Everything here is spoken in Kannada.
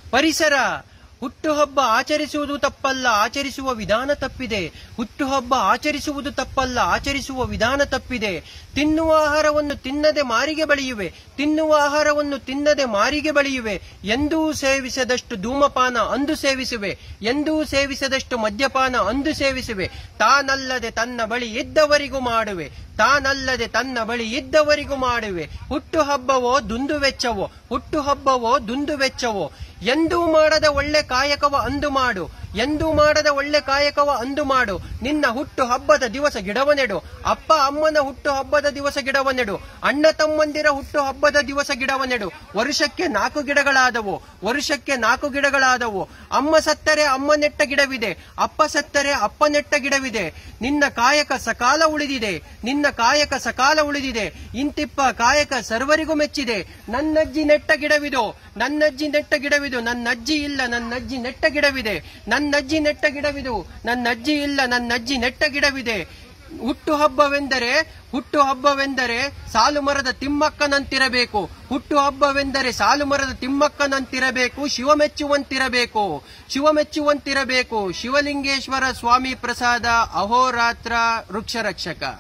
ಪರಿಸರ ಹುಟ್ಟುಹಬ್ಬ ಆಚರಿಸುವುದು ತಪ್ಪಲ್ಲ ಆಚರಿಸುವ ವಿಧಾನ ತಪ್ಪಿದೆ ಹುಟ್ಟುಹಬ್ಬ ಆಚರಿಸುವುದು ತಪ್ಪಲ್ಲ ಆಚರಿಸುವ ವಿಧಾನ ತಪ್ಪಿದೆ ತಿನ್ನುವ ಆಹಾರವನ್ನು ತಿನ್ನದೆ ಮಾರಿಗೆ ಬಳಿಯುವೆ ತಿನ್ನುವ ಆಹಾರವನ್ನು ತಿನ್ನದೆ ಮಾರಿಗೆ ಬಳಿಯುವೆ ಎಂದೂ ಸೇವಿಸದಷ್ಟು ಧೂಮಪಾನ ಅಂದು ಸೇವಿಸುವೆ ಎಂದೂ ಸೇವಿಸದಷ್ಟು ಮದ್ಯಪಾನ ಅಂದು ಸೇವಿಸುವೆ ತಾನಲ್ಲದೆ ತನ್ನ ಬಳಿ ಇದ್ದವರಿಗೂ ಮಾಡುವೆ ತಾನಲ್ಲದೆ ತನ್ನ ಬಳಿ ಇದ್ದವರಿಗೂ ಮಾಡುವೆ ಹುಟ್ಟುಹಬ್ಬವೋ ದುಂದು ವೆಚ್ಚವೋ ಹುಟ್ಟುಹಬ್ಬವೋ ದುಂದು ವೆಚ್ಚವೋ ಎಂದೂ ಮಾಡದ ಒಳ್ಳೆ ಕಾಯಕವ ಅಂದು ಮಾಡು ಎಂದೂ ಮಾಡದ ಒಳ್ಳೆ ಕಾಯಕವ ಅಂದು ಮಾಡು ನಿನ್ನ ಹುಟ್ಟು ಹಬ್ಬದ ದಿವಸ ಗಿಡವ ನೆಡು ಅಪ್ಪ ಅಮ್ಮನ ಹುಟ್ಟು ಹಬ್ಬದ ದಿವಸ ಗಿಡವ ನೆಡು ಅಣ್ಣ ತಮ್ಮಂದಿರ ಹುಟ್ಟು ಹಬ್ಬದ ದಿವಸ ಗಿಡವ ನೆಡು ವರುಷಕ್ಕೆ ನಾಲ್ಕು ಗಿಡಗಳಾದವು ವರುಷಕ್ಕೆ ನಾಲ್ಕು ಗಿಡಗಳಾದವು ಅಮ್ಮ ಸತ್ತರೆ ಅಮ್ಮ ನೆಟ್ಟ ಗಿಡವಿದೆ ಅಪ್ಪ ಸತ್ತರೆ ಅಪ್ಪ ನೆಟ್ಟ ಗಿಡವಿದೆ ನಿನ್ನ ಕಾಯಕ ಸಕಾಲ ಉಳಿದಿದೆ ನಿನ್ನ ಕಾಯಕ ಸಕಾಲ ಉಳಿದಿದೆ ಇಂತಿಪ್ಪ ಕಾಯಕ ಸರ್ವರಿಗೂ ಮೆಚ್ಚಿದೆ ನನ್ನಜ್ಜಿ ನೆಟ್ಟ ಗಿಡವಿದು ನನ್ನಜ್ಜಿ ನೆಟ್ಟ ಗಿಡವಿದು ನನ್ನಜ್ಜಿ ಇಲ್ಲ ನನ್ನಜ್ಜಿ ನೆಟ್ಟ ಗಿಡವಿದೆ ನನ್ನಜ್ಜಿ ನೆಟ್ಟ ಗಿಡವಿದು ನನ್ನಜ್ಜಿ ಇಲ್ಲ ನನ್ನಜ್ಜಿ ನೆಟ್ಟ ಗಿಡವಿದೆ ಹುಟ್ಟು ಹಬ್ಬವೆಂದರೆ ಹುಟ್ಟು ಹಬ್ಬವೆಂದರೆ ಸಾಲು ಮರದ ತಿಮ್ಮಕ್ಕನಂತಿರಬೇಕು ಹುಟ್ಟು ಹಬ್ಬವೆಂದರೆ ಸಾಲು ಮರದ ತಿಮ್ಮಕ್ಕನಂತಿರಬೇಕು ಶಿವ ಮೆಚ್ಚುವಂತಿರಬೇಕು ಶಿವ ಮೆಚ್ಚುವಂತಿರಬೇಕು ಶಿವಲಿಂಗೇಶ್ವರ ಸ್ವಾಮಿ ಪ್ರಸಾದ ಅಹೋರಾತ್ರ ವೃಕ್ಷ ರಕ್ಷಕ